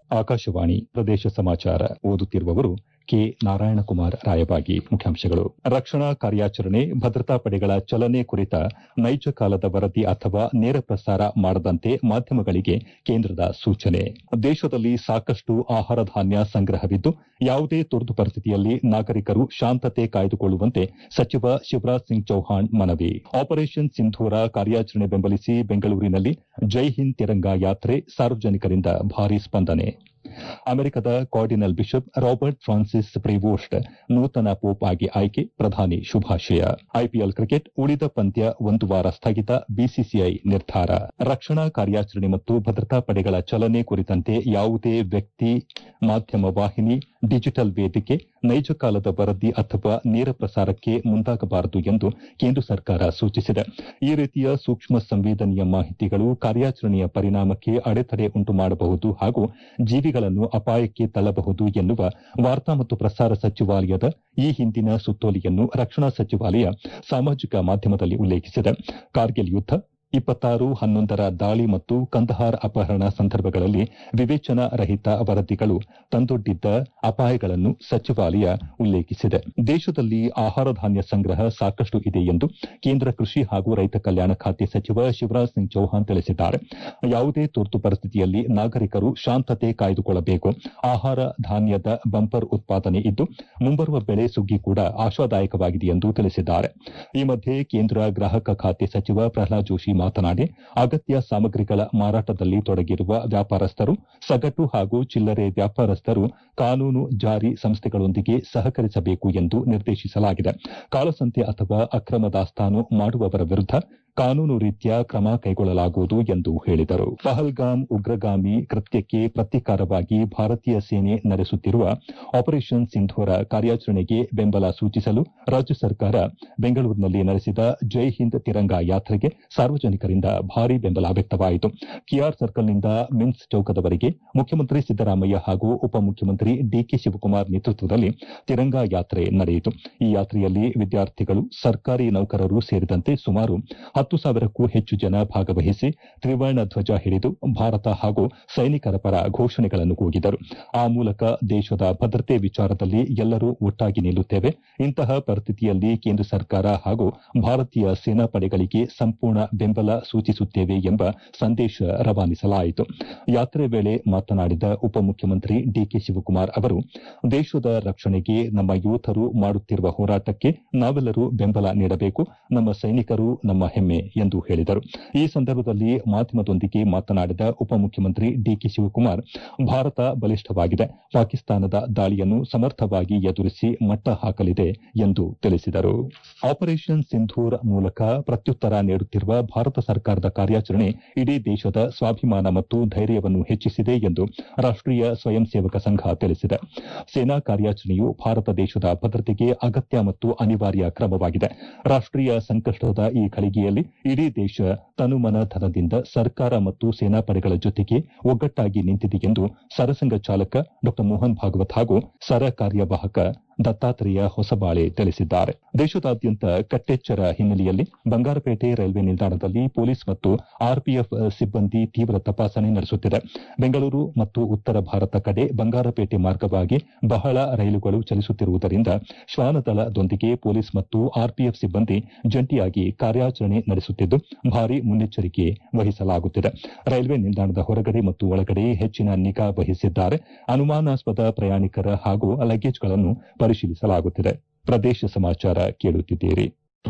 ಆಕಾಶವಾಣಿ ಪ್ರದೇಶ ಸಮಾಚಾರ ಓದುತ್ತಿರುವವರು ಕೆ ನಾರಾಯಣಕುಮಾರ್ ರಾಯಬಾಗಿ ಮುಖ್ಯಾಂಶಗಳು ರಕ್ಷಣಾ ಕಾರ್ಯಾಚರಣೆ ಭದ್ರತಾ ಪಡೆಗಳ ಚಲನೆ ಕುರಿತ ನೈಜ ಕಾಲದ ವರದಿ ಅಥವಾ ನೇರ ಪ್ರಸಾರ ಮಾಡದಂತೆ ಮಾಧ್ಯಮಗಳಿಗೆ ಕೇಂದ್ರದ ಸೂಚನೆ ದೇಶದಲ್ಲಿ ಸಾಕಷ್ಟು ಆಹಾರ ಧಾನ್ಯ ಸಂಗ್ರಹವಿದ್ದು ಯಾವುದೇ ತುರ್ತು ಪರಿಸ್ಥಿತಿಯಲ್ಲಿ ನಾಗರಿಕರು ಶಾಂತತೆ ಕಾಯ್ದುಕೊಳ್ಳುವಂತೆ ಸಚಿವ ಶಿವರಾಜ್ ಸಿಂಗ್ ಚೌಹಾಣ್ ಮನವಿ ಆಪರೇಷನ್ ಸಿಂಧೂರ ಕಾರ್ಯಾಚರಣೆ ಬೆಂಬಲಿಸಿ ಬೆಂಗಳೂರಿನಲ್ಲಿ ಜೈ ಹಿಂದ್ ತಿರಂಗ ಯಾತ್ರೆ ಸಾರ್ವಜನಿಕರಿಂದ ಭಾರೀ ಸ್ಪಂದನೆ ಅಮೆರಿಕದ cardinal bishop Robert Francis Prevost ನೂತನ ಪೋಪ್ ಆಗಿ ಆಯ್ಕೆ ಪ್ರಧಾನಿ ಶುಭಾಶಯ ಐಪಿಎಲ್ ಕ್ರಿಕೆಟ್ ಉಳಿದ ಪಂದ್ಯ ಒಂದು ವಾರ ಸ್ಥಗಿತ ಬಿಸಿಸಿಐ ನಿರ್ಧಾರ ರಕ್ಷಣಾ ಕಾರ್ಯಾಚರಣೆ ಮತ್ತು ಭದ್ರತಾ ಪಡೆಗಳ ಚಲನೆ ಕುರಿತಂತೆ ಯಾವುದೇ ವ್ಯಕ್ತಿ ಮಾಧ್ಯಮ ವಾಹಿನಿ ಡಿಜಿಟಲ್ ವೇದಿಕೆ ನೈಜ ಕಾಲದ ವರದಿ ಅಥವಾ ನೇರ ಪ್ರಸಾರಕ್ಕೆ ಮುಂದಾಗಬಾರದು ಎಂದು ಕೇಂದ್ರ ಸರ್ಕಾರ ಸೂಚಿಸಿದೆ ಈ ರೀತಿಯ ಸೂಕ್ಷ್ಮ ಸಂವೇದನೀಯ ಮಾಹಿತಿಗಳು ಕಾರ್ಯಾಚರಣೆಯ ಪರಿಣಾಮಕ್ಕೆ ಅಡೆತಡೆ ಉಂಟು ಮಾಡಬಹುದು ಹಾಗೂ ಜೀವಿಗಳನ್ನು ಅಪಾಯಕ್ಕೆ ತಳ್ಳಬಹುದು ಎನ್ನುವ ವಾರ್ತಾ ಮತ್ತು ಪ್ರಸಾರ ಸಚಿವಾಲಯದ ಈ ಹಿಂದಿನ ಸುತ್ತೋಲೆಯನ್ನು ರಕ್ಷಣಾ ಸಚಿವಾಲಯ ಸಾಮಾಜಿಕ ಮಾಧ್ಯಮದಲ್ಲಿ ಉಲ್ಲೇಖಿಸಿದೆ ಕಾರ್ಗಿಲ್ ಯುದ್ದ ಇಪ್ಪತ್ತಾರು ಹನ್ನೊಂದರ ದಾಳಿ ಮತ್ತು ಕಂದಹಾರ್ ಅಪಹರಣ ಸಂದರ್ಭಗಳಲ್ಲಿ ವಿವೇಚನಾ ರಹಿತ ವರದಿಗಳು ತಂದೊಡ್ಡಿದ್ದ ಅಪಾಯಗಳನ್ನು ಸಚಿವಾಲಯ ಉಲ್ಲೇಖಿಸಿದೆ ದೇಶದಲ್ಲಿ ಆಹಾರ ಧಾನ್ಯ ಸಂಗ್ರಹ ಸಾಕಷ್ಟು ಇದೆ ಎಂದು ಕೇಂದ್ರ ಕೃಷಿ ಹಾಗೂ ರೈತ ಕಲ್ಯಾಣ ಖಾತೆ ಸಚಿವ ಶಿವರಾಜ್ ಸಿಂಗ್ ಚೌಹಾಣ್ ತಿಳಿಸಿದ್ದಾರೆ ಯಾವುದೇ ತುರ್ತು ಪರಿಸ್ಥಿತಿಯಲ್ಲಿ ನಾಗರಿಕರು ಶಾಂತತೆ ಕಾಯ್ದುಕೊಳ್ಳಬೇಕು ಆಹಾರ ಧಾನ್ಯದ ಬಂಪರ್ ಉತ್ಪಾದನೆ ಇದ್ದು ಮುಂಬರುವ ಬೆಳೆ ಸುಗ್ಗಿ ಕೂಡ ಆಶಾದಾಯಕವಾಗಿದೆ ಎಂದು ತಿಳಿಸಿದ್ದಾರೆ ಈ ಮಧ್ಯೆ ಕೇಂದ್ರ ಗ್ರಾಹಕ ಖಾತೆ ಸಚಿವ ಪ್ರಹ್ಲಾದ್ ಜೋಶಿ ಮಾತನಾಡಿ ಅಗತ್ಯ ಸಾಮಗ್ರಿಗಳ ಮಾರಾಟದಲ್ಲಿ ತೊಡಗಿರುವ ವ್ಯಾಪಾರಸ್ಥರು ಸಗಟು ಹಾಗೂ ಚಿಲ್ಲರೆ ವ್ಯಾಪಾರಸ್ಥರು ಕಾನೂನು ಜಾರಿ ಸಂಸ್ಥೆಗಳೊಂದಿಗೆ ಸಹಕರಿಸಬೇಕು ಎಂದು ನಿರ್ದೇಶಿಸಲಾಗಿದೆ ಕಾಳಸಂತೆ ಅಥವಾ ಅಕ್ರಮ ದಾಸ್ತಾನು ಮಾಡುವವರ ವಿರುದ್ದ ಕಾನೂನು ರೀತ್ಯ ಕ್ರಮ ಕೈಗೊಳ್ಳಲಾಗುವುದು ಎಂದು ಹೇಳಿದರು ಪಹಲ್ಗಾಮ್ ಉಗ್ರಗಾಮಿ ಕೃತ್ಯಕ್ಕೆ ಪ್ರತೀಕಾರವಾಗಿ ಭಾರತೀಯ ಸೇನೆ ನಡೆಸುತ್ತಿರುವ ಆಪರೇಷನ್ ಸಿಂಧೂರ ಕಾರ್ಯಾಚರಣೆಗೆ ಬೆಂಬಲ ಸೂಚಿಸಲು ರಾಜ್ಯ ಸರ್ಕಾರ ಬೆಂಗಳೂರಿನಲ್ಲಿ ನಡೆಸಿದ ಜೈ ಹಿಂದ್ ತಿರಂಗ ಯಾತ್ರೆಗೆ ಸಾರ್ವಜನಿಕರಿಂದ ಭಾರೀ ಬೆಂಬಲ ವ್ಯಕ್ತವಾಯಿತು ಕೆಆರ್ ಸರ್ಕಲ್ನಿಂದ ಮಿನ್ಸ್ ಚೌಕದವರೆಗೆ ಮುಖ್ಯಮಂತ್ರಿ ಸಿದ್ದರಾಮಯ್ಯ ಹಾಗೂ ಉಪಮುಖ್ಯಮಂತ್ರಿ ಡಿಕೆ ಶಿವಕುಮಾರ್ ನೇತೃತ್ವದಲ್ಲಿ ತಿರಂಗ ಯಾತ್ರೆ ನಡೆಯಿತು ಈ ಯಾತ್ರೆಯಲ್ಲಿ ವಿದ್ಯಾರ್ಥಿಗಳು ಸರ್ಕಾರಿ ನೌಕರರು ಸೇರಿದಂತೆ ಸುಮಾರು ಹತ್ತು ಸಾವಿರಕ್ಕೂ ಹೆಚ್ಚು ಜನ ಭಾಗವಹಿಸಿ ತ್ರಿವರ್ಣ ಧ್ವಜ ಹಿಡಿದು ಭಾರತ ಹಾಗೂ ಸೈನಿಕರ ಪರ ಘೋಷಣೆಗಳನ್ನು ಕೂಗಿದರು ಆ ಮೂಲಕ ದೇಶದ ಭದ್ರತೆ ವಿಚಾರದಲ್ಲಿ ಎಲ್ಲರೂ ಒಟ್ಟಾಗಿ ನಿಲ್ಲುತ್ತೇವೆ ಇಂತಹ ಪರಿಸ್ಥಿತಿಯಲ್ಲಿ ಕೇಂದ್ರ ಸರ್ಕಾರ ಹಾಗೂ ಭಾರತೀಯ ಸೇನಾ ಪಡೆಗಳಿಗೆ ಸಂಪೂರ್ಣ ಬೆಂಬಲ ಸೂಚಿಸುತ್ತೇವೆ ಎಂಬ ಸಂದೇಶ ರವಾನಿಸಲಾಯಿತು ಯಾತ್ರೆ ವೇಳೆ ಮಾತನಾಡಿದ ಉಪಮುಖ್ಯಮಂತ್ರಿ ಡಿಕೆ ಶಿವಕುಮಾರ್ ಅವರು ದೇಶದ ರಕ್ಷಣೆಗೆ ನಮ್ಮ ಯೋಧರು ಮಾಡುತ್ತಿರುವ ಹೋರಾಟಕ್ಕೆ ನಾವೆಲ್ಲರೂ ಬೆಂಬಲ ನೀಡಬೇಕು ನಮ್ಮ ಸೈನಿಕರು ನಮ್ಮ ಹೆಮ್ಮೆ ಎಂದು ಹೇಳಿದರು ಈ ಸಂದರ್ಭದಲ್ಲಿ ಮಾಧ್ಯಮದೊಂದಿಗೆ ಮಾತನಾಡಿದ ಉಪಮುಖ್ಯಮಂತ್ರಿ ಡಿಕೆ ಶಿವಕುಮಾರ್ ಭಾರತ ಬಲಿಷ್ಠವಾಗಿದೆ ಪಾಕಿಸ್ತಾನದ ದಾಳಿಯನ್ನು ಸಮರ್ಥವಾಗಿ ಎದುರಿಸಿ ಮಟ್ಟ ಹಾಕಲಿದೆ ಎಂದು ತಿಳಿಸಿದರು ಆಪರೇಷನ್ ಸಿಂಧೂರ್ ಮೂಲಕ ಪ್ರತ್ಯುತ್ತರ ನೀಡುತ್ತಿರುವ ಭಾರತ ಸರ್ಕಾರದ ಕಾರ್ಯಾಚರಣೆ ಇಡೀ ದೇಶದ ಸ್ವಾಭಿಮಾನ ಮತ್ತು ಧೈರ್ಯವನ್ನು ಹೆಚ್ಚಿಸಿದೆ ಎಂದು ರಾಷ್ಟೀಯ ಸ್ವಯಂ ಸೇವಕ ಸಂಘ ತಿಳಿಸಿದೆ ಸೇನಾ ಕಾರ್ಯಾಚರಣೆಯು ಭಾರತ ದೇಶದ ಭದ್ರತೆಗೆ ಅಗತ್ಯ ಮತ್ತು ಅನಿವಾರ್ಯ ಕ್ರಮವಾಗಿದೆ ರಾಷ್ಟೀಯ ಸಂಕಷ್ಟದ ಈ ಘಳಿಗೆಯಲ್ಲಿ ಇಡೀ ದೇಶ ತನುಮನ ಧನದಿಂದ ಸರ್ಕಾರ ಮತ್ತು ಸೇನಾಪಡೆಗಳ ಜೊತೆಗೆ ಒಗ್ಗಟ್ಟಾಗಿ ನಿಂತಿದೆ ಎಂದು ಸರಸಂಘ ಚಾಲಕ ಡಾ ಮೋಹನ್ ಭಾಗವತ್ ಹಾಗೂ ಸರ ಕಾರ್ಯವಾಹಕ ದತ್ತಾತ್ರೇಯ ಹೊಸಬಾಳೆ ತಿಳಿಸಿದ್ದಾರೆ ದೇಶದಾದ್ಯಂತ ಕಟ್ಟೆಚ್ಚರ ಹಿನ್ನೆಲೆಯಲ್ಲಿ ಬಂಗಾರಪೇಟೆ ರೈಲ್ವೆ ನಿಲ್ದಾಣದಲ್ಲಿ ಪೊಲೀಸ್ ಮತ್ತು ಆರ್ಪಿಎಫ್ ಸಿಬ್ಬಂದಿ ತೀವ್ರ ತಪಾಸಣೆ ನಡೆಸುತ್ತಿದೆ ಬೆಂಗಳೂರು ಮತ್ತು ಉತ್ತರ ಭಾರತ ಕಡೆ ಬಂಗಾರಪೇಟೆ ಮಾರ್ಗವಾಗಿ ಬಹಳ ರೈಲುಗಳು ಚಲಿಸುತ್ತಿರುವುದರಿಂದ ಶ್ವಾನದಳದೊಂದಿಗೆ ಪೊಲೀಸ್ ಮತ್ತು ಆರ್ಪಿಎಫ್ ಸಿಬ್ಬಂದಿ ಜಂಟಿಯಾಗಿ ಕಾರ್ಯಾಚರಣೆ ನಡೆಸುತ್ತಿದ್ದು ಭಾರೀ ಮುನ್ನೆಚ್ಚರಿಕೆ ವಹಿಸಲಾಗುತ್ತಿದೆ ರೈಲ್ವೆ ನಿಲ್ದಾಣದ ಹೊರಗಡೆ ಮತ್ತು ಒಳಗಡೆ ಹೆಚ್ಚಿನ ನಿಗಾ ವಹಿಸಿದ್ದಾರೆ ಅನುಮಾನಾಸ್ಪದ ಪ್ರಯಾಣಿಕರ ಹಾಗೂ ಲಗೇಜ್ಗಳನ್ನು ಪರಿಶೀಲಿಸಲಾಗುತ್ತಿದೆ ಪ್ರದೇಶ ಸಮಾಚಾರ ಕೇಳುತ್ತಿದ್ದೀರಿ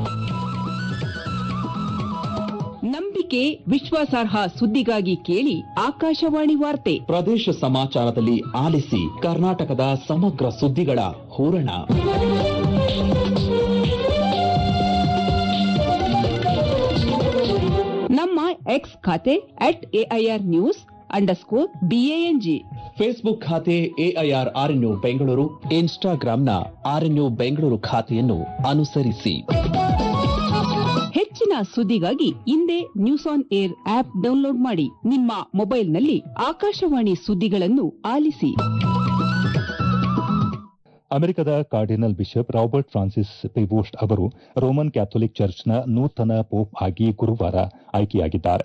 ನಂಬಿಕೆ ವಿಶ್ವಾಸಾರ್ಹ ಸುದ್ದಿಗಾಗಿ ಕೇಳಿ ಆಕಾಶವಾಣಿ ವಾರ್ತೆ ಪ್ರದೇಶ ಸಮಾಚಾರದಲ್ಲಿ ಆಲಿಸಿ ಕರ್ನಾಟಕದ ಸಮಗ್ರ ಸುದ್ದಿಗಳ ಹೂರಣ ನಮ್ಮ ಎಕ್ಸ್ ಖಾತೆ at AIR news underscore BANG Facebook ಖಾತೆ ಎಐಆರ್ ಆರ್ಎನ್ಯು ಬೆಂಗಳೂರು ಇನ್ಸ್ಟಾಗ್ರಾಂನ ಆರ್ಎನ್ಯು ಬೆಂಗಳೂರು ಖಾತೆಯನ್ನು ಅನುಸರಿಸಿ ಹೆಚ್ಚಿನ ಸುದ್ದಿಗಾಗಿ ಹಿಂದೆ news on air app download ಮಾಡಿ ನಿಮ್ಮ ಮೊಬೈಲ್ನಲ್ಲಿ ಆಕಾಶವಾಣಿ ಸುದ್ದಿಗಳನ್ನು ಆಲಿಸಿ ಅಮೆರಿಕದ cardinal bishop Robert Francis Prevost ಅವರು ರೋಮನ್ ಕ್ಯಾಥೋಲಿಕ್ ಚರ್ಚ್ನ ನೂತನ ಪೋಪ್ ಆಗಿ ಗುರುವಾರ ಆಯ್ಕೆಯಾಗಿದ್ದಾರೆ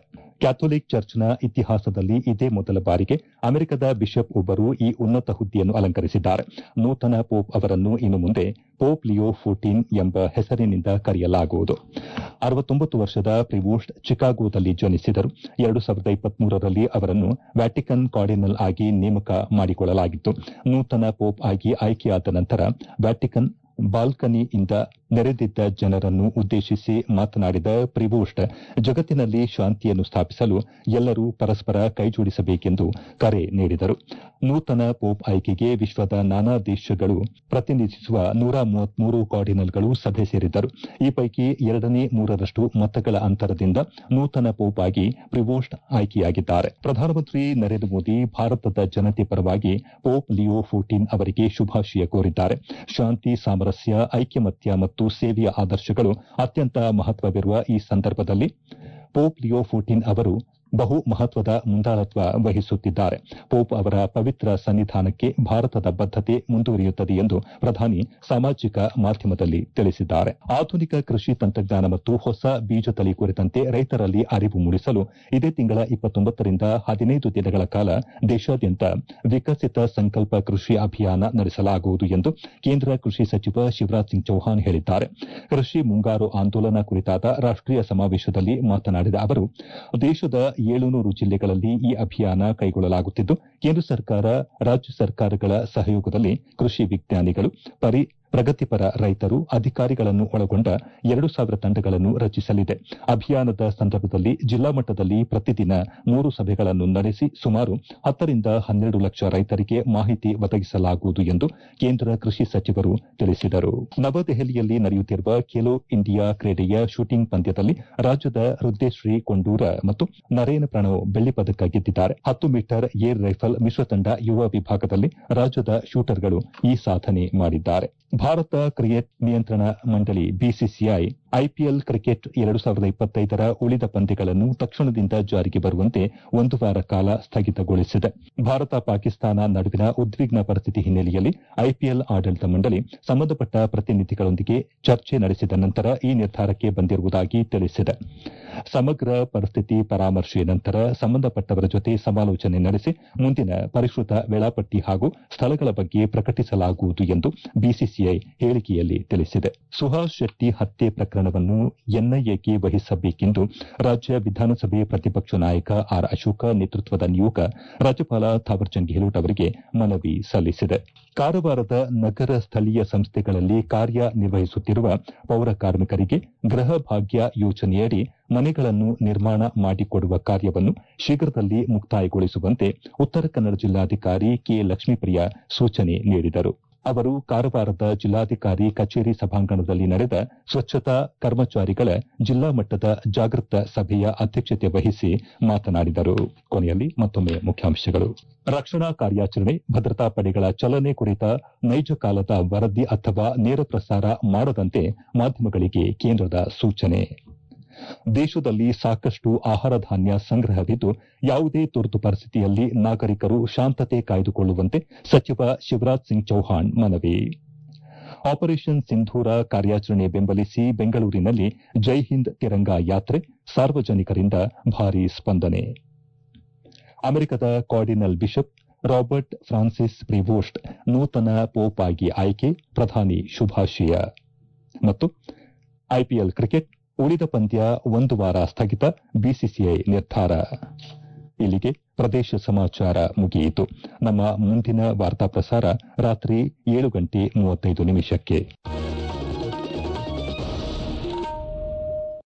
ಕ್ಯಾಥೋಲಿಕ್ ಚರ್ಚ್ನ ಇತಿಹಾಸದಲ್ಲಿ ಇದೇ ಮೊದಲ ಬಾರಿಗೆ ಅಮೆರಿಕದ ಬಿಷಪ್ ಒಬ್ಬರು ಈ ಉನ್ನತ ಹುದ್ದೆಯನ್ನು ಅಲಂಕರಿಸಿದ್ದಾರೆ ನೂತನ ಪೋಪ್ ಅವರನ್ನು ಇನ್ನು ಮುಂದೆ ಪೋಪ್ ಲಿಯೋ ಫೋರ್ಟೀನ್ ಎಂಬ ಹೆಸರಿನಿಂದ ಕರೆಯಲಾಗುವುದು ಅರವತ್ತೊಂಬತ್ತು ವರ್ಷದ ಪ್ರಿವೋಸ್ಟ್ ಚಿಕಾಗೋದಲ್ಲಿ ಜನಿಸಿದರು ಎರಡು ಸಾವಿರದ ಇಪ್ಪತ್ಮೂರರಲ್ಲಿ ಅವರನ್ನು ವ್ಯಾಟಿಕನ್ ಕಾರ್ಡಿನಲ್ ಆಗಿ ನೇಮಕ ಮಾಡಿಕೊಳ್ಳಲಾಗಿತ್ತು ನೂತನ ಪೋಪ್ ಆಗಿ ಆಯ್ಕೆಯಾದ ನಂತರ ವ್ಯಾಟಿಕನ್ ಬಾಲ್ಕನಿಯಿಂದ ನೆರೆದಿದ್ದ ಜನರನ್ನು ಉದ್ದೇಶಿಸಿ ಮಾತನಾಡಿದ ಪ್ರಿವೋಸ್ಟ್ ಜಗತ್ತಿನಲ್ಲಿ ಶಾಂತಿಯನ್ನು ಸ್ಥಾಪಿಸಲು ಎಲ್ಲರೂ ಪರಸ್ಪರ ಕೈಜೋಡಿಸಬೇಕೆಂದು ಕರೆ ನೀಡಿದರು ನೂತನ ಪೋಪ್ ಆಯ್ಕೆಗೆ ವಿಶ್ವದ ನಾನಾ ದೇಶಗಳು ಪ್ರತಿನಿಧಿಸುವ ನೂರ ಮೂವತ್ಮೂರು ಕಾರ್ಡಿನಲ್ಗಳು ಸಭೆ ಸೇರಿದ್ದರು ಈ ಪೈಕಿ ಎರಡನೇ ಮೂರರಷ್ಟು ಮತಗಳ ಅಂತರದಿಂದ ನೂತನ ಪೋಪ್ ಆಗಿ ಪ್ರಿವೋಸ್ಟ್ ಆಯ್ಕೆಯಾಗಿದ್ದಾರೆ ಪ್ರಧಾನಮಂತ್ರಿ ನರೇಂದ್ರ ಮೋದಿ ಭಾರತದ ಜನತೆ ಪರವಾಗಿ ಪೋಪ್ ಲಿಯೋ ಫೋರ್ಟೀನ್ ಅವರಿಗೆ ಶುಭಾಶಯ ಕೋರಿದ್ದಾರೆ ಶಾಂತಿ ಸಾಮರಸ್ಯ ಐಕ್ಯಮತ್ಯ ಮತ್ತು ಸೇವೆಯ ಆದರ್ಶಗಳು ಅತ್ಯಂತ ಮಹತ್ವವಿರುವ ಈ ಸಂದರ್ಭದಲ್ಲಿ ಪೋಪ್ ಲಿಯೋ ಫೋರ್ಟೀನ್ ಅವರು ಬಹು ಮಹತ್ವದ ಮುಂದಾಳತ್ವ ವಹಿಸುತ್ತಿದ್ದಾರೆ ಪೋಪ್ ಅವರ ಪವಿತ್ರ ಸನ್ನಿಧಾನಕ್ಕೆ ಭಾರತದ ಬದ್ಧತೆ ಮುಂದುವರಿಯುತ್ತದೆ ಎಂದು ಪ್ರಧಾನಿ ಸಾಮಾಜಿಕ ಮಾಧ್ಯಮದಲ್ಲಿ ತಿಳಿಸಿದ್ದಾರೆ ಆಧುನಿಕ ಕೃಷಿ ತಂತ್ರಜ್ಞಾನ ಮತ್ತು ಹೊಸ ಬೀಜ ತಳಿ ಕುರಿತಂತೆ ರೈತರಲ್ಲಿ ಅರಿವು ಮೂಡಿಸಲು ಇದೇ ತಿಂಗಳ ಇಪ್ಪತ್ತೊಂಬತ್ತರಿಂದ ಹದಿನೈದು ದಿನಗಳ ಕಾಲ ದೇಶಾದ್ಯಂತ ವಿಕಸಿತ ಸಂಕಲ್ಪ ಕೃಷಿ ಅಭಿಯಾನ ನಡೆಸಲಾಗುವುದು ಎಂದು ಕೇಂದ್ರ ಕೃಷಿ ಸಚಿವ ಶಿವರಾಜ್ ಸಿಂಗ್ ಚೌಹಾಣ್ ಹೇಳಿದ್ದಾರೆ ಕೃಷಿ ಮುಂಗಾರು ಆಂದೋಲನ ಕುರಿತಾದ ರಾಷ್ಟೀಯ ಸಮಾವೇಶದಲ್ಲಿ ಮಾತನಾಡಿದ ಅವರು ದೇಶದ ಏಳುನೂರು ಜಿಲ್ಲೆಗಳಲ್ಲಿ ಈ ಅಭಿಯಾನ ಕೈಗೊಳ್ಳಲಾಗುತ್ತಿದ್ದು ಕೇಂದ್ರ ಸರ್ಕಾರ ರಾಜ್ಯ ಸರ್ಕಾರಗಳ ಸಹಯೋಗದಲ್ಲಿ ಕೃಷಿ ವಿಜ್ಞಾನಿಗಳು ಪರಿ ಪ್ರಗತಿಪರ ರೈತರು ಅಧಿಕಾರಿಗಳನ್ನು ಒಳಗೊಂಡ ಎರಡು ಸಾವಿರ ತಂಡಗಳನ್ನು ರಚಿಸಲಿದೆ ಅಭಿಯಾನದ ಸಂದರ್ಭದಲ್ಲಿ ಜಿಲ್ಲಾ ಮಟ್ಟದಲ್ಲಿ ಪ್ರತಿದಿನ ಮೂರು ಸಭೆಗಳನ್ನು ನಡೆಸಿ ಸುಮಾರು ಹತ್ತರಿಂದ ಹನ್ನೆರಡು ಲಕ್ಷ ರೈತರಿಗೆ ಮಾಹಿತಿ ಒದಗಿಸಲಾಗುವುದು ಎಂದು ಕೇಂದ್ರ ಕೃಷಿ ಸಚಿವರು ತಿಳಿಸಿದರು ನವದೆಹಲಿಯಲ್ಲಿ ನಡೆಯುತ್ತಿರುವ ಖೇಲೋ ಇಂಡಿಯಾ ಕ್ರೀಡೆಯ ಶೂಟಿಂಗ್ ಪಂದ್ಯದಲ್ಲಿ ರಾಜ್ಯದ ರುದ್ದೇಶ್ರೀ ಕೊಂಡೂರ ಮತ್ತು ನರೇನ್ ಪ್ರಣವ್ ಬೆಳ್ಳಿ ಪದಕ ಗೆದ್ದಿದ್ದಾರೆ ಹತ್ತು ಮೀಟರ್ ಏರ್ ರೈಫಲ್ ಮಿಶ್ರ ತಂಡ ಯುವ ವಿಭಾಗದಲ್ಲಿ ರಾಜ್ಯದ ಶೂಟರ್ಗಳು ಈ ಸಾಧನೆ ಮಾಡಿದ್ದಾರೆ ಭಾರತ ಕ್ರಿಕೆಟ್ ನಿಯಂತ್ರಣ ಮಂಡಳಿ ಬಿಸಿಸಿಐ ಐಪಿಎಲ್ ಕ್ರಿಕೆಟ್ ಎರಡು ಸಾವಿರದ ಇಪ್ಪತ್ತೈದರ ಉಳಿದ ಪಂದ್ಯಗಳನ್ನು ತಕ್ಷಣದಿಂದ ಜಾರಿಗೆ ಬರುವಂತೆ ಒಂದು ವಾರ ಕಾಲ ಸ್ಥಗಿತಗೊಳಿಸಿದೆ ಭಾರತ ಪಾಕಿಸ್ತಾನ ನಡುವಿನ ಉದ್ವಿಗ್ನ ಪರಿಸ್ಥಿತಿ ಹಿನ್ನೆಲೆಯಲ್ಲಿ ಐಪಿಎಲ್ ಆಡಳಿತ ಮಂಡಳಿ ಸಂಬಂಧಪಟ್ಟ ಪ್ರತಿನಿಧಿಗಳೊಂದಿಗೆ ಚರ್ಚೆ ನಡೆಸಿದ ನಂತರ ಈ ನಿರ್ಧಾರಕ್ಕೆ ಬಂದಿರುವುದಾಗಿ ತಿಳಿಸಿದೆ ಸಮಗ್ರ ಪರಿಸ್ಥಿತಿ ಪರಾಮರ್ಶೆ ನಂತರ ಸಂಬಂಧಪಟ್ಟವರ ಜೊತೆ ಸಮಾಲೋಚನೆ ನಡೆಸಿ ಮುಂದಿನ ಪರಿಷ್ಕೃತ ವೇಳಾಪಟ್ಟಿ ಹಾಗೂ ಸ್ಥಳಗಳ ಬಗ್ಗೆ ಪ್ರಕಟಿಸಲಾಗುವುದು ಎಂದು ಬಿಸಿಸಿಐ ಹೇಳಿಕೆಯಲ್ಲಿ ತಿಳಿಸಿದೆ ಸುಹಾಸ್ ಶೆಟ್ಟಿ ಹತ್ಯೆ ಪ್ರಕರಣವನ್ನು ಎನ್ಐಎಗೆ ವಹಿಸಬೇಕೆಂದು ರಾಜ್ಯ ವಿಧಾನಸಭೆ ಪ್ರತಿಪಕ್ಷ ನಾಯಕ ಆರ್ ಅಶೋಕ ನೇತೃತ್ವದ ನಿಯೋಗ ರಾಜ್ಯಪಾಲ ಥಾವರ್ಚಂದ್ ಗೆಹ್ಲೋಟ್ ಅವರಿಗೆ ಮನವಿ ಸಲ್ಲಿಸಿದೆ ಕಾರವಾರದ ನಗರ ಸ್ಥಳೀಯ ಸಂಸ್ಥೆಗಳಲ್ಲಿ ಕಾರ್ಯನಿರ್ವಹಿಸುತ್ತಿರುವ ಪೌರ ಕಾರ್ಮಿಕರಿಗೆ ಗೃಹ ಭಾಗ್ಯ ಯೋಜನೆಯಡಿ ಮನೆಗಳನ್ನು ನಿರ್ಮಾಣ ಮಾಡಿಕೊಡುವ ಕಾರ್ಯವನ್ನು ಶೀಘ್ರದಲ್ಲಿ ಮುಕ್ತಾಯಗೊಳಿಸುವಂತೆ ಉತ್ತರ ಕನ್ನಡ ಜಿಲ್ಲಾಧಿಕಾರಿ ಕೆ ಲಕ್ಷ್ಮೀಪ್ರಿಯ ಸೂಚನೆ ನೀಡಿದರು ಅವರು ಕಾರವಾರದ ಜಿಲ್ಲಾಧಿಕಾರಿ ಕಚೇರಿ ಸಭಾಂಗಣದಲ್ಲಿ ನಡೆದ ಸ್ವಚ್ಛತಾ ಕರ್ಮಚಾರಿಗಳ ಜಿಲ್ಲಾ ಮಟ್ಟದ ಜಾಗೃತ ಸಭೆಯ ಅಧ್ಯಕ್ಷತೆ ವಹಿಸಿ ಮಾತನಾಡಿದರು ಕೊನೆಯಲ್ಲಿ ಮತ್ತೊಮ್ಮೆ ಮುಖ್ಯಾಂಶಗಳು ರಕ್ಷಣಾ ಕಾರ್ಯಾಚರಣೆ ಭದ್ರತಾ ಪಡೆಗಳ ಚಲನೆ ಕುರಿತ ನೈಜ ಕಾಲದ ವರದಿ ಅಥವಾ ನೇರ ಪ್ರಸಾರ ಮಾಡದಂತೆ ಮಾಧ್ಯಮಗಳಿಗೆ ಕೇಂದ್ರದ ಸೂಚನೆ ದೇಶದಲ್ಲಿ ಸಾಕಷ್ಟು ಆಹಾರ ಧಾನ್ಯ ಸಂಗ್ರಹವಿದ್ದು ಯಾವುದೇ ತುರ್ತು ಪರಿಸ್ಥಿತಿಯಲ್ಲಿ ನಾಗರಿಕರು ಶಾಂತತೆ ಕಾಯ್ದುಕೊಳ್ಳುವಂತೆ ಸಚಿವ ಶಿವರಾಜ್ ಸಿಂಗ್ ಚೌಹಾಣ್ ಮನವಿ ಆಪರೇಷನ್ ಸಿಂಧೂರ ಕಾರ್ಯಾಚರಣೆ ಬೆಂಬಲಿಸಿ ಬೆಂಗಳೂರಿನಲ್ಲಿ ಜೈ ಹಿಂದ್ ತಿರಂಗ ಯಾತ್ರೆ ಸಾರ್ವಜನಿಕರಿಂದ ಭಾರೀ ಸ್ಪಂದನೆ ಅಮೆರಿಕದ cardinal bishop Robert Francis Prevost ನೂತನ ಪೋಪ್ ಆಗಿ ಆಯ್ಕೆ ಪ್ರಧಾನಿ ಶುಭಾಶಯ ಮತ್ತು ಐಪಿಎಲ್ ಕ್ರಿಕೆಟ್ ಉಳಿದ ಪಂದ್ಯ ಒಂದು ವಾರ ಸ್ಥಗಿತ ಬಿಸಿಸಿಐ ನಿರ್ಧಾರ ಇಲ್ಲಿಗೆ ಪ್ರದೇಶ ಸಮಾಚಾರ ಮುಗಿಯಿತು ನಮ್ಮ ಮುಂದಿನ ವಾರ್ತಾ ಪ್ರಸಾರ ರಾತ್ರಿ ಏಳು ಗಂಟೆ ಮೂವತ್ತೈದು ನಿಮಿಷಕ್ಕೆ